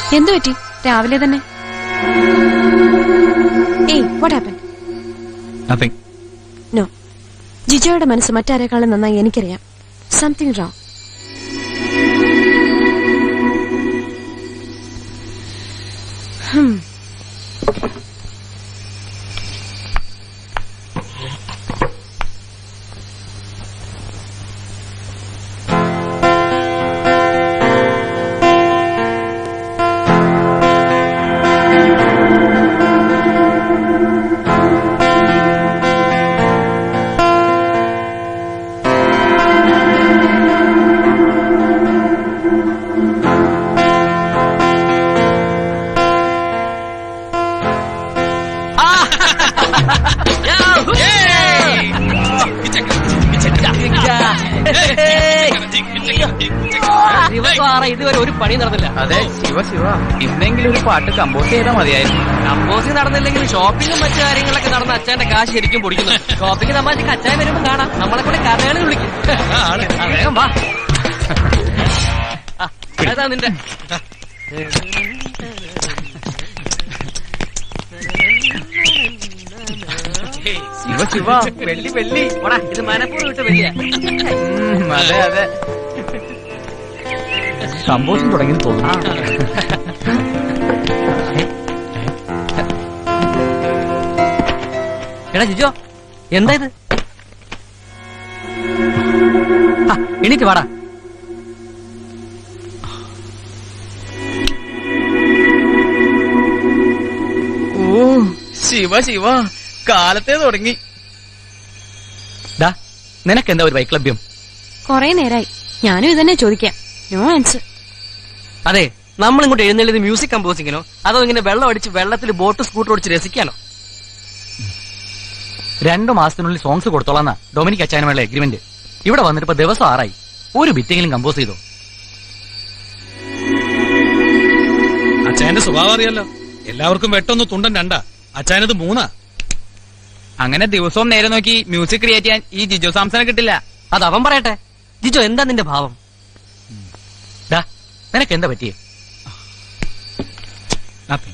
എന്തു പറ്റി രാവിലെ തന്നെ hey what happen nothing no ജിജോയുടെ മനസ്സ് മറ്റാരെക്കാളും നന്നായി എനിക്കറിയാം സംതിങ് റോങ് ദിവസം ഇതുവരെ ഒരു പണി നടന്നില്ല അതെ ശിവ ശിവ ഇന്നെങ്കിലും ഒരു പാട്ട് കമ്പോസ് ചെയ്താൽ മതിയായിരുന്നു കമ്പോസിംഗ് നടന്നില്ലെങ്കിൽ ഷോപ്പിംഗും മറ്റു കാര്യങ്ങളൊക്കെ നടന്ന അച്ഛന്റെ കാശ് ശരിക്കും പൊടിക്കുന്നു ഷോപ്പിംഗ് തമാശക്ക് അച്ഛൻ വരുമ്പോ കാണാം നമ്മളെ കൂടെ കഥകളി വിളിക്കും ആ, വേഗം വാ ആ, ഏതാ നിന്റെ ശിവ ശിവ വെള്ളി വെള്ളി പോടാ, ഇത് മനപ്പൂർവ്വം വിട്ട് വലിയ ഉം, അതെ അതെ കമ്പോസിങ് തുടങ്ങി തോന്നുന്നു എടാ ജിജോ എന്താ ഇത് ആ, എണീറ്റ് വാടാ ഓ ശിവ ശിവ കാലത്തെ തുടങ്ങി ഡാ നിനക്കെന്താ ഒരു വൈക്ലഭ്യം കൊറേ നേരായി ഞാനും ഇതന്നെ ചോദിക്കാം നോ ആൻസർ അതെ നമ്മൾ ഇങ്ങോട്ട് എഴുന്നള്ളിയത് മ്യൂസിക് കമ്പോസിങ്ങിനോ അതോ ഇങ്ങനെ വെള്ളം അടിച്ച് വെള്ളത്തിൽ ബോട്ട് സ്കൂട്ടർ ഓടിച്ച് രസിക്കാനോ രണ്ടു മാസത്തിനുള്ളിൽ സോങ്സ് കൊടുത്തോളാന്ന ഡൊമിനിക് അച്ചാനുമായുള്ള എഗ്രിമെന്റ് ഇവിടെ വന്നിട്ട് ഇപ്പൊ ദിവസം ആറായി ഒരു ബിറ്റെങ്കിലും കമ്പോസ് ചെയ്തോ അച്ചായന്റെ സ്വഭാവം അറിയാലോ എല്ലാവർക്കും വെട്ടൊന്ന് തുണ്ടൻ രണ്ടാ അച്ചായനത് മൂന്നാ അങ്ങനെ ദിവസവും നേരെ നോക്കി മ്യൂസിക് ക്രിയേറ്റ് ചെയ്യാൻ ഈ ജിജോ സാംസനെ കിട്ടില്ല അത് അവൻ പറയട്ടെ ജിജോ എന്താ നിന്റെ ഭാവം ഡാ നിനക്ക് എന്താ പറ്റിയേ Nothing.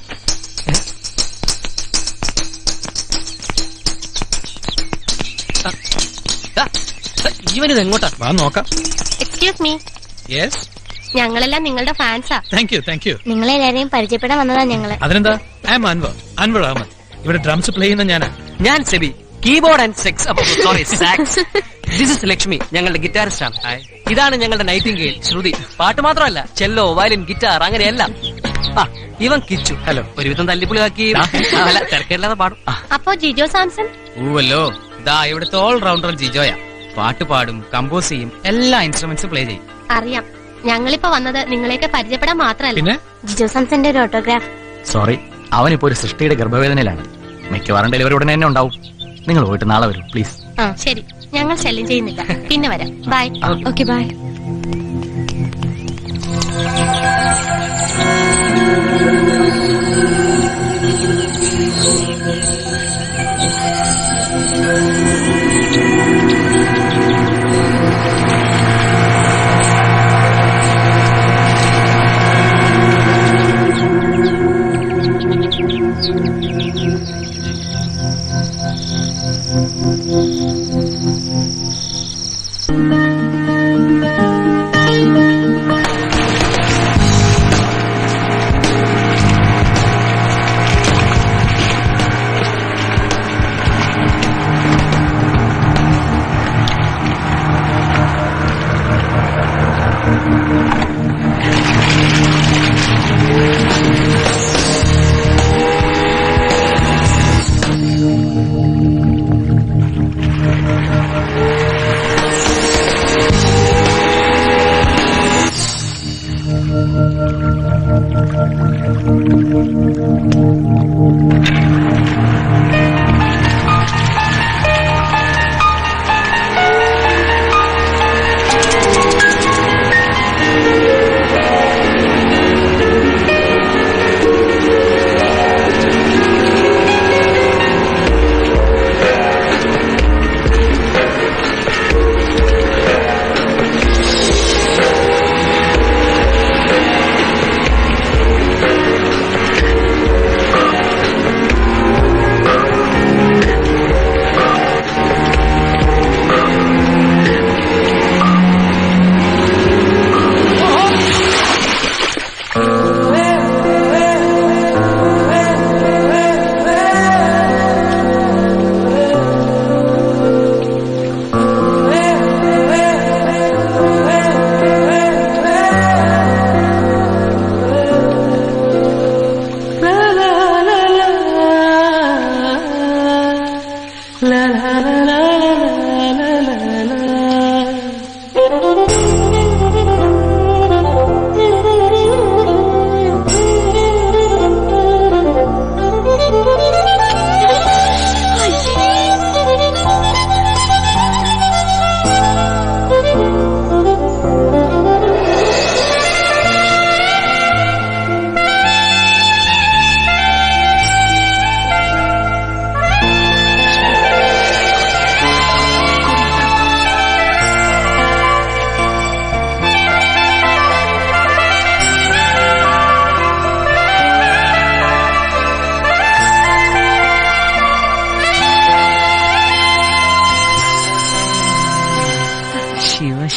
ദാ, ദാ, ഇവനിത് എങ്ങോട്ടാ വാ നോക്കാം എക്സ്ക്യൂസ് മീ യെസ് ഞങ്ങളെല്ലാം നിങ്ങളുടെ ഫാൻസാ താങ്ക് യു താങ്ക് യു നിങ്ങളെല്ലാരെയും പരിചയപ്പെടാൻ വന്നതാ ഞങ്ങള് അതിനെന്താ ഐ എം അൻവർ അൻവർ അഹമ്മദ് ഇവിടെ ഡ്രംസ് പ്ലേ ചെയ്യുന്ന ഞാനാ ഞാൻ Sebi keyboard and sex sorry sax this is Lakshmi ഞങ്ങളുടെ ഗിറ്റാറിസ്റ്റ് ആണ് ഇതാണ് ഞങ്ങളുടെ നൈറ്റിംഗേൽ ശ്രുതി പാട്ട് മാത്രമല്ല ചെല്ലോ വയലിൻ ഗിറ്റാർ അങ്ങനെയെല്ലാം ആ ഇവൻ കിച്ചു ഹലോ ഒരുവിധം തല്ലിപ്പുളിയാക്കി അല്ല തിരക്കില്ലാതെ പാടും അപ്പോ ജിജോ സാംസൺ ഊവല്ലോ ദാ ഇവിടുത്തെ ഓൾ റൗണ്ടർ ജിജോയാ പാട്ട് പാടും കമ്പോസ് ചെയ്യും എല്ലാ ഇൻസ്ട്രുമെന്റ്സും പ്ലേ ചെയ്യും അറിയാം ഞങ്ങളിപ്പോ വന്നത് നിങ്ങളെയൊക്കെ പരിചയപ്പെടാൻ മാത്രമല്ല പിന്നെ ജിജോ സാംസന്റെ ഒരു ഓട്ടോഗ്രാഫ് സോറി അവനിപ്പോ ഒരു സൃഷ്ടിയുടെ ഗർഭവേദനയിലാണ് മിക്കവാറും ഡെലിവറി ഉടനെ തന്നെ ഉണ്ടാവും നിങ്ങൾ പോയിട്ട് നാളെ വരും പ്ലീസ് ആ ശരി ഞങ്ങൾ ശല്യം ചെയ്യുന്നില്ല പിന്നെ വരാം bye okay bye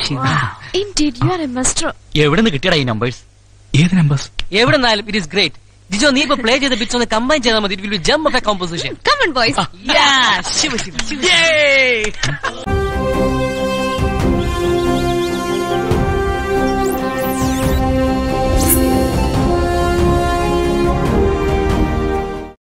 Indeed, you are a master. എവിടെ നിന്ന് കിട്ടിയടാ ഈ നമ്പേഴ്സ് ഏത് നമ്പേഴ്സ് എവിടെന്നാലും ഇറ്റ് ഇസ് ഗ്രേറ്റ് ജിജോ നീ ഇപ്പൊ പ്ലേ ചെയ്ത ബിറ്റ്സ് ഒന്ന് കമ്പൈൻ ചെയ്താൽ മതി it will jump of a composition Come on, boys. Shiva Shiva Shiva